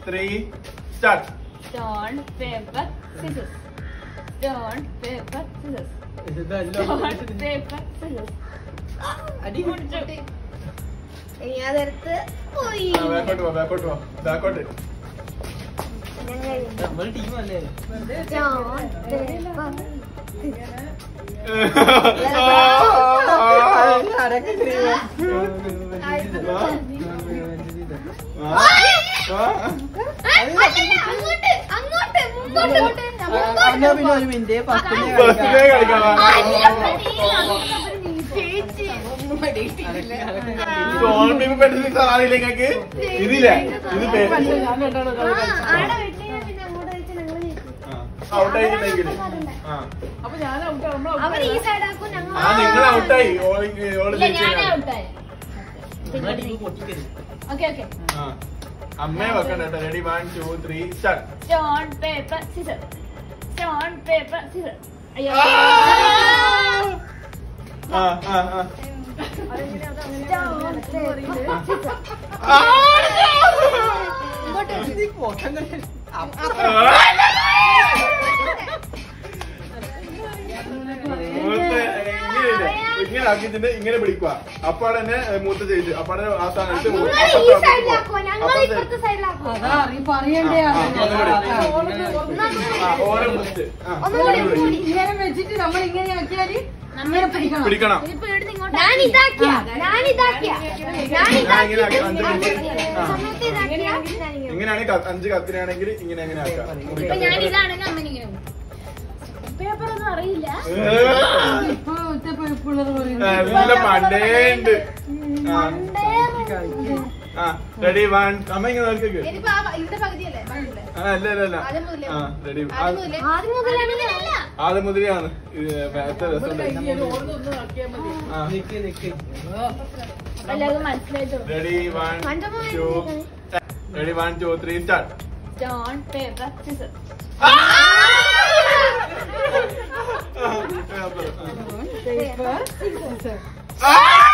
Three start Stone, paper, scissors. Stone, paper, scissors. Stone, paper, scissors. മുറിച്ചു. ഇനി അതെടുത്ത് പോയി ബാക്കോട്ട് പോ ബാക്കോട്ട് പോ ബാക്കോട്ട് നമ്മൾ ടീമല്ലേ ജോൺ അങ്ങോട്ട് അങ്ങോട്ട് മുമ്പോട്ട് അന്നാ പിന്നെ ഒരു മിനിറ്റ് ഫസ്റ്റ് ഫസ്റ്റിലേ കളിക്കാം സോൺ പേപ്പർ പെൻസിൽ അറിയില്ല നിങ്ങക്ക് ഇതില്ലേ ഇത് പേപ്പർ ഔട്ട് ആയിട്ടുണ്ടെങ്കിൽ ആ അപ്പൊ ഞാൻ ഔട്ട് നമ്മൾ അവർ ഈ സൈഡ് ആക്കും ഞങ്ങൾ ആ നിങ്ങൾ ഔട്ടായി ഓള് ഓള് ഇല്ല, ഞാൻ ജയിച്ചു ഔട്ടായി ഓക്കെ ഓക്കെ ആ അമ്മയെ വെക്കണ്ട കേട്ടോ ready one two three start stone paper scissor stone paper scissor അയ്യോ ആ ആ ആ മൂത്ത ഇങ്ങനെ ഇങ്ങനെ ആക്കിയിട്ട് ഇങ്ങനെ പിടിക്കുക അപ്പാടെ തന്നെ മൂത്ത ചെയ്ത് അപ്പാടെ ആ സാധനം എടുത്ത് നിങ്ങൾ ഈ അപ്പുറത്തെ സൈഡിലാക്കോ ഞങ്ങൾ അപ്പുറത്തെ ഇപ്പുറത്തെ സൈഡിലാക്കോ അതാ അറിയ പറയണ്ടേ ആ, ആ, ഒന്നുകൂടി. ആ, ഓരോ ഫസ്റ്റ് ആ, ഒന്നുകൂടി. ഇങ്ങനെ വെച്ചിട്ട് നമ്മൾ ഇങ്ങനെ ആക്കിയാല് നമ്മളെ പിടിക്കണം പിടിക്കണം ഞാൻ ഇതാക്കിയ ഞാൻ ഇതാക്കിയ ഞാൻ ഞാൻ ഇങ്ങനെ ആക്കി, ഇതാക്കിയ അഞ്ച് മിനിറ്റ്. ആ. സമയത്ത് ഇതാക്കിയ ഞാനിങ്ങനെ ഇങ്ങനെയാണെങ്കിൽ ക- അഞ്ച് കത്തിനാണെങ്കിൽ ഇങ്ങനെ എങ്ങനെ ആക്കാം ഇപ്പൊ ഞാൻ ഇതാണെങ്കിൽ അമ്മ ഇങ്ങനെ പേപ്പർ ഒന്നും അറിയില്ല ഇപ്പൊ പിള്ളേർ പറയുന്നത് നല്ല പണ്ടേ ഉണ്ട് ആ ആ റെഡി വൺ അമ്മ ഇങ്ങനെ നോക്കിക്ക് ഇവിടെ പകുതിയല്ലേ ആ അല്ല അല്ല അല്ല ആദ്യം മുതലേ. ആ റെഡി ആദ്യം മുതലാണ് ആദ്യം മുതലെയാണ് എത്ര രസമുണ്ട് ഓരോന്നൊന്നും ആക്കിയാൽ മതി ആ നിക്ക് നിക്ക് എല്ലാവർക്കും മനസ്സിലായിട്ടു റെഡി വൺ പണ്ടമ്മ two ready one two three start stone paper scissor paper ആ